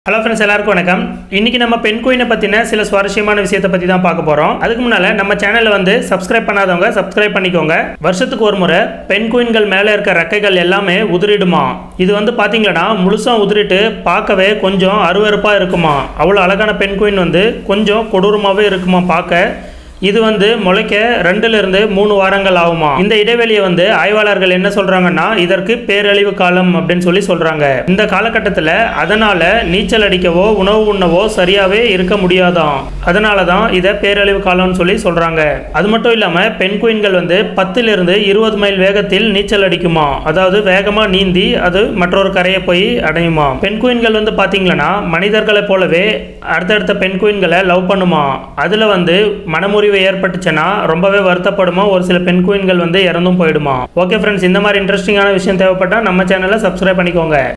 hello friends எல்லாருக்கும் வணக்கம் இன்னைக்கு நம்ம பெண் குயினை பற்றின சில சுவாரஸ்யமான விஷயத்தை பற்றி தான் பார்க்க போகிறோம் அதுக்கு முன்னால் நம்ம சேனலில் வந்து சப்ஸ்கிரைப் பண்ணாதவங்க சப்ஸ்கிரைப் பண்ணிக்கோங்க வருஷத்துக்கு ஒரு முறை பெண் குயின்கள் மேலே இருக்க ரெக்கைகள் எல்லாமே உதிரிடுமா இது வந்து பார்த்தீங்கன்னா முழுசாக உதிரிட்டு பார்க்கவே கொஞ்சம் அருவருப்பாக இருக்குமா அவ்வளோ அழகான பெண் குயின் வந்து கொஞ்சம் கொடூரமாகவே இருக்குமா பார்க்க இது வந்து முளைக்க ரெண்டுல இருந்து மூணு வாரங்கள் ஆகுமா இந்த இடைவெளியை வந்து ஆய்வாளர்கள் என்ன சொல்றாங்கன்னா இதற்கு பேரழிவு காலம் அப்படின்னு சொல்லி சொல்றாங்க இந்த காலகட்டத்தில் அதனால நீச்சல் அடிக்கவோ உணவு உண்ணவோ சரியாவே இருக்க முடியாதாம் அதனால தான் இதை பேரழிவு காலம்னு சொல்லி சொல்றாங்க அது மட்டும் இல்லாம பெண் குயின்கள் வந்து பத்துல இருந்து இருபது மைல் வேகத்தில் நீச்சல் அடிக்குமா அதாவது வேகமா நீந்தி அது மற்றொரு கரையை போய் அடையுமா பெண் குயின்கள் வந்து பாத்தீங்கன்னா மனிதர்களைப் போலவே அடுத்தடுத்த பெண் குயின்களை லவ் பண்ணுமா அதுல வந்து மனமுறிவு ஏற்பட்டுச்சுன்னா ரொம்பவே வருத்தப்படுமா ஒரு சில பெண் குயின்கள் வந்து இறந்தும் போயிடுமா ஓகே ஃப்ரெண்ட்ஸ் இந்த மாதிரி இன்ட்ரெஸ்டிங்கான விஷயம் தேவைப்பட்டா நம்ம சேனலை சப்ஸ்கிரைப் பண்ணிக்கோங்க